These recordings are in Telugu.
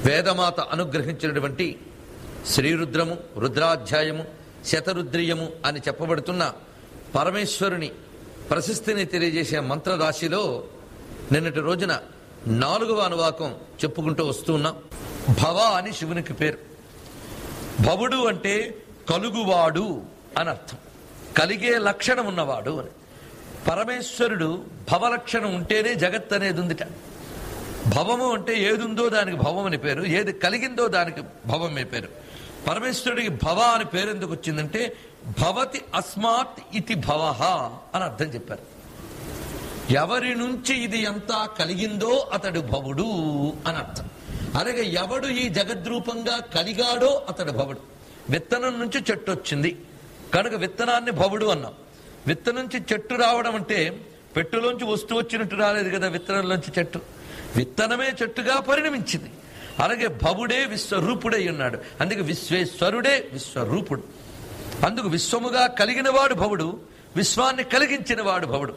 వేదమాత అనుగ్రహించినటువంటి శ్రీరుద్రము రుద్రాధ్యాయము శతరుద్రియము అని చెప్పబడుతున్న పరమేశ్వరుని ప్రశస్తిని తెలియజేసే మంత్రరాశిలో నిన్నటి రోజున నాలుగవ అనువాకం చెప్పుకుంటూ వస్తూ ఉన్నాం భవ అని శివునికి పేరు భవుడు అంటే కలుగువాడు అని అర్థం కలిగే లక్షణం ఉన్నవాడు అని పరమేశ్వరుడు భవలక్షణం ఉంటేనే జగత్ అనేది ఉందిట భవము అంటే ఏదుందో దానికి భవం అని పేరు ఏది కలిగిందో దానికి భవం అని పేరు పరమేశ్వరుడికి భవ అని పేరు ఎందుకు వచ్చిందంటే భవతి అస్మాత్ ఇతి భవ అని అర్థం చెప్పారు ఎవరి నుంచి ఇది ఎంత కలిగిందో అతడు భవుడు అని అర్థం అలాగే ఎవడు ఈ జగద్రూపంగా కలిగాడో అతడు భవుడు విత్తనం నుంచి చెట్టు వచ్చింది కనుక విత్తనాన్ని భవుడు అన్నాం విత్తనం నుంచి చెట్టు రావడం అంటే పెట్టులోంచి వస్తువు వచ్చినట్టు రాలేదు కదా విత్తనంలోంచి చెట్టు విత్తనమే చెట్టుగా పరిణమించింది అలాగే భవుడే విశ్వరూపుడై ఉన్నాడు అందుకే విశ్వేశ్వరుడే విశ్వరూపుడు అందుకు విశ్వముగా కలిగిన వాడు భవుడు విశ్వాన్ని కలిగించిన వాడు భవుడు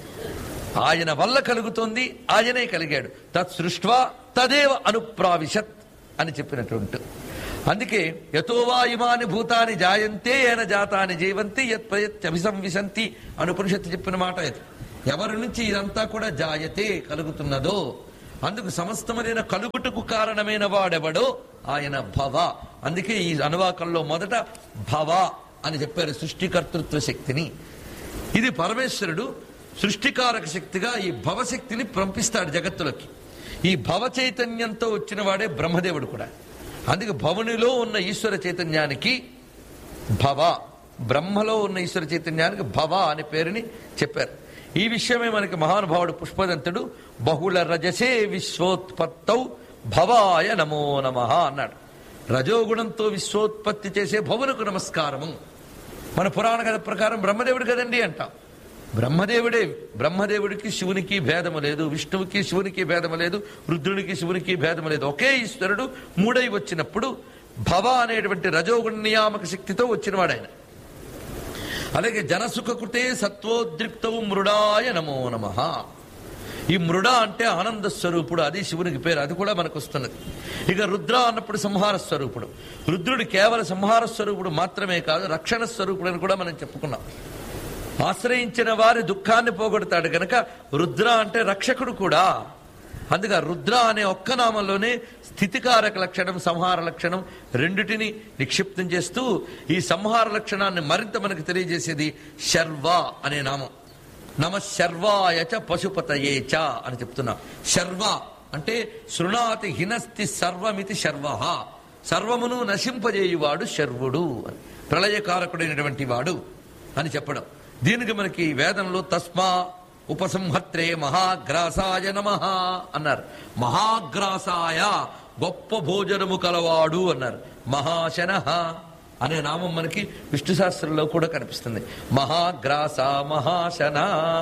ఆయన వల్ల కలుగుతోంది ఆయనే కలిగాడు తత్ సృష్వా తదేవ అనుప్రావిశత్ అని చెప్పినటువంటి అందుకే యతోవా ఇమాని భూతాని జాయంతే ఏన జాతాని జీవంతి యత్ ప్రయత్యభిసంవిశంతి అని ఉపనిషత్తు చెప్పిన మాట ఇది ఎవరి నుంచి ఇదంతా కూడా జాయతే కలుగుతున్నదో అందుకు సమస్తమైన కలుగుటకు కారణమైన వాడెవడో ఆయన భవ అందుకే ఈ అనువాకంలో మొదట భవ అని చెప్పారు సృష్టికర్తృత్వ శక్తిని ఇది పరమేశ్వరుడు సృష్టికారక శక్తిగా ఈ భవశక్తిని పంపిస్తాడు జగత్తులోకి ఈ భవ చైతన్యంతో వచ్చిన వాడే బ్రహ్మదేవుడు కూడా అందుకే భవనిలో ఉన్న ఈశ్వర చైతన్యానికి భవ బ్రహ్మలో ఉన్న ఈశ్వర చైతన్యానికి భవ అనే పేరుని చెప్పారు ఈ విషయమే మనకి మహానుభావుడు పుష్పదంతుడు బహుళ రజసే విశ్వోత్పత్తౌ భవాయ నమో నమ అన్నాడు రజోగుణంతో విశ్వోత్పత్తి చేసే భవునకు నమస్కారము మన పురాణ కథ ప్రకారం బ్రహ్మదేవుడు కదండి అంటాం బ్రహ్మదేవుడే బ్రహ్మదేవుడికి శివునికి భేదము లేదు విష్ణువుకి శివునికి భేదము లేదు రుద్రునికి శివునికి భేదము లేదు ఒకే ఈశ్వరుడు మూడై వచ్చినప్పుడు భవ అనేటువంటి రజోగుణ నియామక శక్తితో వచ్చినవాడు ఆయన అలాగే జనసుఖకృతే సత్వోద్రిక్తవు మృడాయ నమో నమ ఈ మృడ అంటే ఆనంద స్వరూపుడు అది శివునికి పేరు అది కూడా మనకు వస్తున్నది ఇక రుద్ర అన్నప్పుడు సంహార స్వరూపుడు రుద్రుడు కేవలం సంహార స్వరూపుడు మాత్రమే కాదు రక్షణ స్వరూపుడు అని కూడా మనం చెప్పుకున్నాం ఆశ్రయించిన వారి దుఃఖాన్ని పోగొడతాడు గనక రుద్ర అంటే రక్షకుడు కూడా అందుకే రుద్ర అనే ఒక్క నామంలోనే స్థితికారక లక్షణం సంహార లక్షణం రెండిటిని నిక్షిప్తం చేస్తూ ఈ సంహార లక్షణాన్ని మరింత మనకు తెలియజేసేది శర్వ అనే నామం నమ శర్వాయ చ పశుపతయే చ అని చెప్తున్నా శర్వ అంటే శృణాతి హినస్తి సర్వమితి శర్వ సర్వమును నశింపజేయువాడు శర్వుడు అని ప్రళయకారకుడైనటువంటి వాడు అని చెప్పడం దీనికి మనకి వేదంలో తస్మా ఉపసంహత్రే మహాగ్రాసాయ నమ అన్నారు మహాగ్రాసాయ గొప్ప భోజనము కలవాడు అన్నారు మహాశన అనే నామం మనకి విష్ణు శాస్త్రంలో కూడా కనిపిస్తుంది మహాగ్రాస మహాశన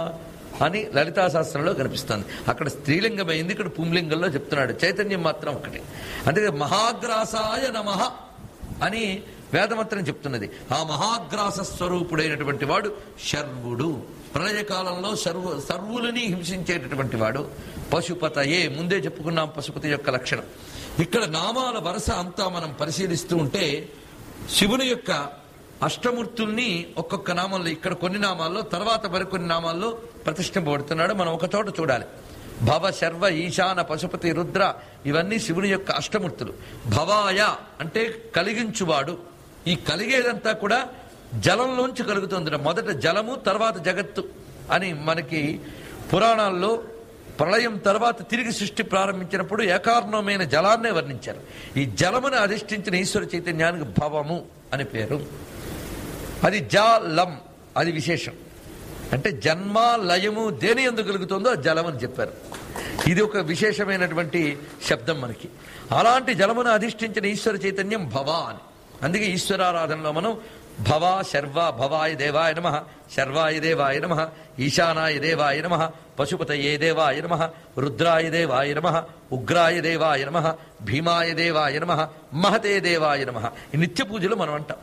అని లలితా శాస్త్రంలో కనిపిస్తుంది అక్కడ స్త్రీలింగమైంది ఇక్కడ పుంలింగంలో చెప్తున్నాడు చైతన్యం మాత్రం ఒకటి అందుకే మహాగ్రాసాయ నమ అని వేదమంత్రం చెప్తున్నది ఆ మహాగ్రాస స్వరూపుడైనటువంటి వాడు శర్వుడు ప్రళయకాలంలో సర్వ సర్వులని హింసించేటటువంటి వాడు పశుపతయే ముందే చెప్పుకున్నాం పశుపతి యొక్క లక్షణం ఇక్కడ నామాల వరుస అంతా మనం పరిశీలిస్తూ ఉంటే శివుని యొక్క అష్టమూర్తుల్ని ఒక్కొక్క నామంలో ఇక్కడ కొన్ని నామాల్లో తర్వాత మరికొన్ని నామాల్లో ప్రతిష్ఠింపబడుతున్నాడు మనం ఒక చోట చూడాలి భవ శర్వ ఈశాన పశుపతి రుద్ర ఇవన్నీ శివుని యొక్క అష్టమూర్తులు భవాయ అంటే కలిగించువాడు ఈ కలిగేదంతా కూడా జలంలోంచి కలుగుతుంది మొదట జలము తర్వాత జగత్తు అని మనకి పురాణాల్లో ప్రళయం తర్వాత తిరిగి సృష్టి ప్రారంభించినప్పుడు ఏకార్ణమైన జలాన్నే వర్ణించారు ఈ జలమును అధిష్ఠించిన ఈశ్వర చైతన్యానికి భవము అని పేరు అది జాలం అది విశేషం అంటే జన్మ లయము దేని ఎందుకు కలుగుతుందో అది జలం అని చెప్పారు ఇది ఒక విశేషమైనటువంటి శబ్దం మనకి అలాంటి జలమును అధిష్ఠించిన ఈశ్వర చైతన్యం భవ అని అందుకే ఈశ్వరారాధనలో మనం భవ శర్వ భవాయ దేవాయ నమ శర్వాయ దేవాయ నమ ఈశానాయ దేవాయ నమ పశుపతయే దేవాయ నమ రుద్రాయ దేవాయ నమ ఉగ్రాయ దేవాయ నమ భీమాయ దేవాయ నమ మహతే దేవాయ నమ ఈ నిత్య పూజలు మనం అంటాం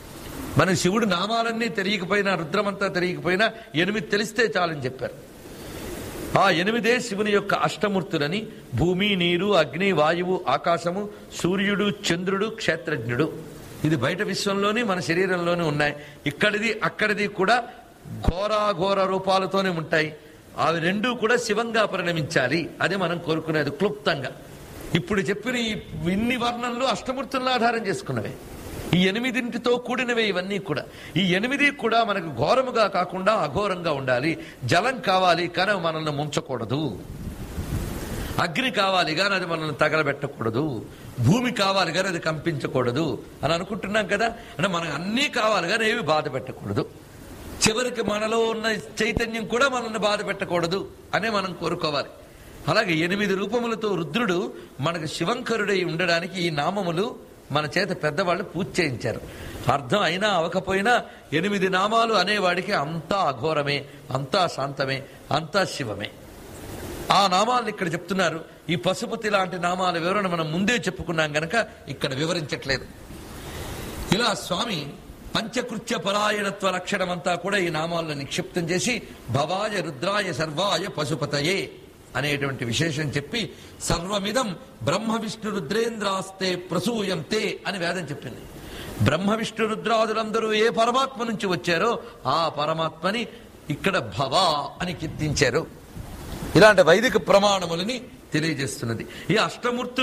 మన శివుడు నామాలన్నీ తెలియకపోయినా రుద్రమంతా తెలియకపోయినా ఎనిమిది తెలిస్తే చాలని చెప్పారు ఆ ఎనిమిదే శివుని యొక్క అష్టమూర్తులని భూమి నీరు అగ్ని వాయువు ఆకాశము సూర్యుడు చంద్రుడు క్షేత్రజ్ఞుడు ఇది బయట విశ్వంలోని మన శరీరంలోనే ఉన్నాయి ఇక్కడిది అక్కడిది కూడా ఘోరాఘోర రూపాలతోనే ఉంటాయి అవి రెండూ కూడా శివంగా పరిణమించాలి అది మనం కోరుకునేది క్లుప్తంగా ఇప్పుడు చెప్పిన ఈ ఇన్ని వర్ణంలో అష్టమూర్తులను ఆధారం చేసుకున్నవే ఈ ఎనిమిదింటితో కూడినవే ఇవన్నీ కూడా ఈ ఎనిమిది కూడా మనకు ఘోరముగా కాకుండా అఘోరంగా ఉండాలి జలం కావాలి కానీ అవి మనల్ని ముంచకూడదు అగ్ని కావాలి కానీ అది మనల్ని తగలబెట్టకూడదు భూమి కావాలి కానీ అది కంపించకూడదు అని అనుకుంటున్నాం కదా అంటే మనకు అన్నీ కావాలి కానీ ఏవి బాధ పెట్టకూడదు చివరికి మనలో ఉన్న చైతన్యం కూడా మనల్ని బాధ పెట్టకూడదు అనే మనం కోరుకోవాలి అలాగే ఎనిమిది రూపములతో రుద్రుడు మనకు శివంకరుడై ఉండడానికి ఈ నామములు మన చేత పెద్దవాళ్ళు పూజ చేయించారు అర్థం అయినా అవకపోయినా ఎనిమిది నామాలు అనేవాడికి అంతా అఘోరమే అంతా శాంతమే అంతా శివమే ఆ నామాలను ఇక్కడ చెప్తున్నారు ఈ పశుపతి లాంటి నామాల వివరణ మనం ముందే చెప్పుకున్నాం గనక ఇక్కడ వివరించట్లేదు ఇలా స్వామి పంచకృత్య పరాయణత్వ లక్షణమంతా కూడా ఈ నామాల్లో నిక్షిప్తం చేసి భవాయ రుద్రాయ సర్వాయ పశుపతయే అనేటువంటి విశేషం చెప్పి సర్వమిదం బ్రహ్మ విష్ణు రుద్రేంద్రాస్తే ప్రసూయంతే అని వేదం చెప్పింది బ్రహ్మ విష్ణు రుద్రాదులందరూ ఏ పరమాత్మ నుంచి వచ్చారో ఆ పరమాత్మని ఇక్కడ భవ అని కీర్తించారు ఇలాంటి వైదిక ప్రమాణములని తెలియజేస్తున్నది ఈ అష్టమూర్తులు